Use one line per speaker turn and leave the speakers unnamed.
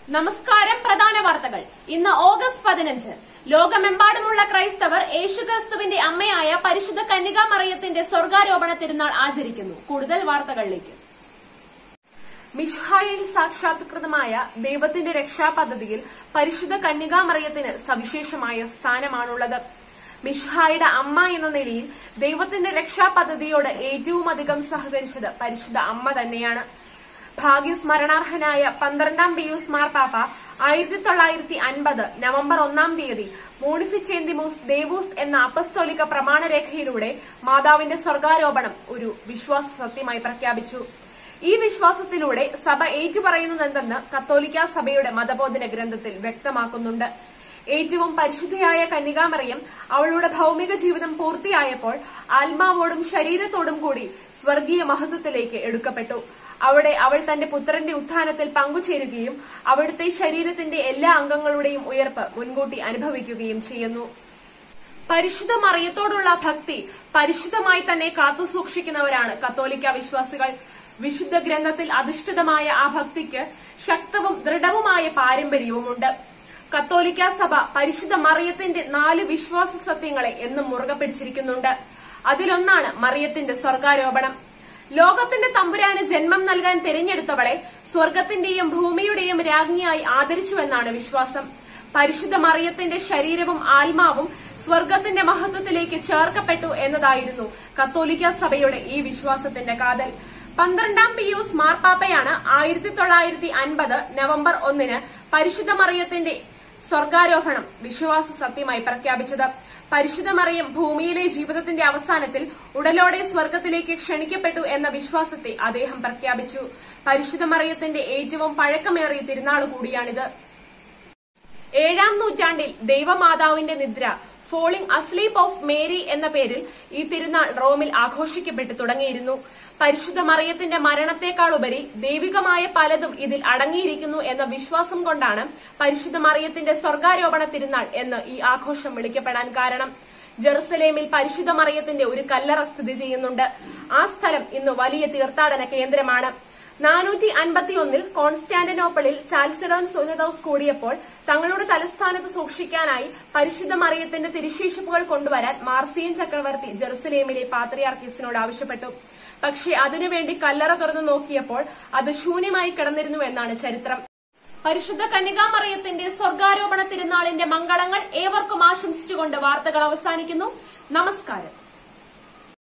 നമസ്കാരം പ്രധാന വാർത്തകൾ ഇന്ന് ഓഗസ്റ്റ് പതിനഞ്ച് ലോകമെമ്പാടുമുള്ള ക്രൈസ്തവർ യേശുക്രിസ്തുവിന്റെ അമ്മയായ പരിശുദ്ധ കന്യകാമറിയത്തിന്റെ സ്വർഗാരോപണ തിരുനാൾ ആചരിക്കുന്നു കൂടുതൽ വാർത്തകളിലേക്ക് മിഷ്ഹായിൽ സാക്ഷാത്കൃതമായ ദൈവത്തിന്റെ രക്ഷാപദ്ധതിയിൽ പരിശുദ്ധ കന്യകാമറിയത്തിന് സവിശേഷമായ സ്ഥാനമാണുള്ളത് മിഷ്ഹായുടെ അമ്മ എന്ന നിലയിൽ ദൈവത്തിന്റെ രക്ഷാപദ്ധതിയോട് ഏറ്റവും അധികം സഹകരിച്ചത് പരിശുദ്ധ അമ്മ തന്നെയാണ് ഭാഗ്യസ്മരണാർഹനായ പന്ത്രണ്ടാം പിയൂസ് മാർപ്പാപ്പ ആയിരത്തി തൊള്ളായിരത്തി അൻപത് നവംബർ ഒന്നാം തീയതി മോണിഫിച്ചേന്തിമൂസ് ദേവൂസ് എന്ന അപ്പസ്തോലിക പ്രമാണരേഖയിലൂടെ മാതാവിന്റെ സ്വർഗാരോപണം ഒരു വിശ്വാസ സത്യമായി പ്രഖ്യാപിച്ചു ഈ വിശ്വാസത്തിലൂടെ സഭ ഏറ്റുപറയുന്നതെന്തെന്ന് കത്തോലിക്ക സഭയുടെ മതബോധന ഗ്രന്ഥത്തിൽ വ്യക്തമാക്കുന്നുണ്ട് ഏറ്റവും പരിശുദ്ധയായ കന്യകാമറിയം അവളുടെ ഭൗമിക ജീവിതം പൂർത്തിയായപ്പോൾ ആത്മാവോടും ശരീരത്തോടും കൂടി സ്വർഗീയ മഹത്വത്തിലേക്ക് എടുക്കപ്പെട്ടു അവിടെ അവൾ തന്റെ പുത്രന്റെ ഉത്ഥാനത്തിൽ പങ്കുചേരുകയും അവിടുത്തെ ശരീരത്തിന്റെ എല്ലാ അംഗങ്ങളുടെയും ഉയർപ്പ് മുൻകൂട്ടി അനുഭവിക്കുകയും ചെയ്യുന്നു പരിശുദ്ധ മറിയത്തോടുള്ള ഭക്തി പരിശുദ്ധമായി തന്നെ കാത്തുസൂക്ഷിക്കുന്നവരാണ് കത്തോലിക്ക വിശ്വാസികൾ വിശുദ്ധ ഗ്രന്ഥത്തിൽ അധിഷ്ഠിതമായ ആ ഭക്തിക്ക് ശക്തവും ദൃഢവുമായ പാരമ്പര്യവുമുണ്ട് കത്തോലിക്ക സഭ പരിശുദ്ധ മറിയത്തിന്റെ നാല് വിശ്വാസ സത്യങ്ങളെ എന്നും മുറുകെ പിടിച്ചിരിക്കുന്നുണ്ട് അതിലൊന്നാണ് മറിയത്തിന്റെ സ്വർഗാരോപണം ലോകത്തിന്റെ തമ്പുരാന് ജന്മം നൽകാൻ തിരഞ്ഞെടുത്തവളെ സ്വർഗത്തിന്റെയും ഭൂമിയുടെയും രാജ്ഞിയായി ആദരിച്ചുവെന്നാണ് വിശ്വാസം പരിശുദ്ധ മറിയത്തിന്റെ ശരീരവും ആത്മാവും സ്വർഗത്തിന്റെ മഹത്വത്തിലേക്ക് ചേർക്കപ്പെട്ടു എന്നതായിരുന്നു കത്തോലിക്ക സഭയുടെ ഈ വിശ്വാസത്തിന്റെ കാതൽ പന്ത്രണ്ടാം പിയൂസ് മാർപ്പാപ്പയാണ് ആയിരത്തി തൊള്ളായിരത്തി അൻപത് നവംബർ ഒന്നിന് പരിശുദ്ധ മറിയത്തിന്റെ സ്വർഗാരോഹണം വിശ്വാസ സത്യമായി പ്രഖ്യാപിച്ചത് പരിശുദ്ധ മറിയം ഭൂമിയിലെ ജീവിതത്തിന്റെ അവസാനത്തിൽ ഉടലോടെ സ്വർഗത്തിലേക്ക് ക്ഷണിക്കപ്പെട്ടു എന്ന വിശ്വാസത്തെ അദ്ദേഹം പ്രഖ്യാപിച്ചു പരിശുദ്ധ മറിയത്തിന്റെ ഏറ്റവും പഴക്കമേറിയ തിരുനാൾ കൂടിയാണിത് ഏഴാം നൂറ്റാണ്ടിൽ ദൈവമാതാവിന്റെ നിദ്ര ഫോളിംഗ് അസ്ലീപ് ഓഫ് മേരി എന്ന പേരിൽ ഈ തിരുനാൾ റോമിൽ ആഘോഷിക്കപ്പെട്ടു തുടങ്ങിയിരുന്നു പരിശുദ്ധ മറിയത്തിന്റെ മരണത്തെക്കാളുപരി ദൈവികമായ പലതും ഇതിൽ അടങ്ങിയിരിക്കുന്നു എന്ന വിശ്വാസം കൊണ്ടാണ് പരിശുദ്ധ മറിയത്തിന്റെ സ്വർഗാരോപണ തിരുനാൾ എന്ന് ഈ ആഘോഷം വിളിക്കപ്പെടാൻ കാരണം ജെറുസലേമിൽ പരിശുദ്ധ മറിയത്തിന്റെ ഒരു കല്ലറ സ്ഥിതി ചെയ്യുന്നുണ്ട് ആ സ്ഥലം ഇന്ന് വലിയ തീർത്ഥാടന കേന്ദ്രമാണ് നാനൂറ്റി അൻപത്തിയൊന്നിൽ കോൺസ്റ്റാന്റിനോപ്പിളിൽ ചാൽസിഡോൻ സുനദോസ് കൂടിയപ്പോൾ തങ്ങളുടെ തലസ്ഥാനത്ത് സൂക്ഷിക്കാനായി പരിശുദ്ധ മറിയത്തിന്റെ തിരുശേഷിപ്പുകൾ കൊണ്ടുവരാൻ മാർസിയൻ ചക്രവർത്തി ജെറുസലേമിലെ പാത്രിയാർക്കീസിനോട് ആവശ്യപ്പെട്ടു പക്ഷേ അതിനുവേണ്ടി കല്ലറ തുറന്നു നോക്കിയപ്പോൾ അത് ശൂന്യമായി കിടന്നിരുന്നു എന്നാണ് ചരിത്രം പരിശുദ്ധ കന്യകാമറിയത്തിന്റെ സ്വർഗാരോപണ തിരുനാളിന്റെ മംഗളങ്ങൾ ഏവർക്കും ആശംസിച്ചുകൊണ്ട് വാർത്തകൾ അവസാനിക്കുന്നു നമസ്കാരം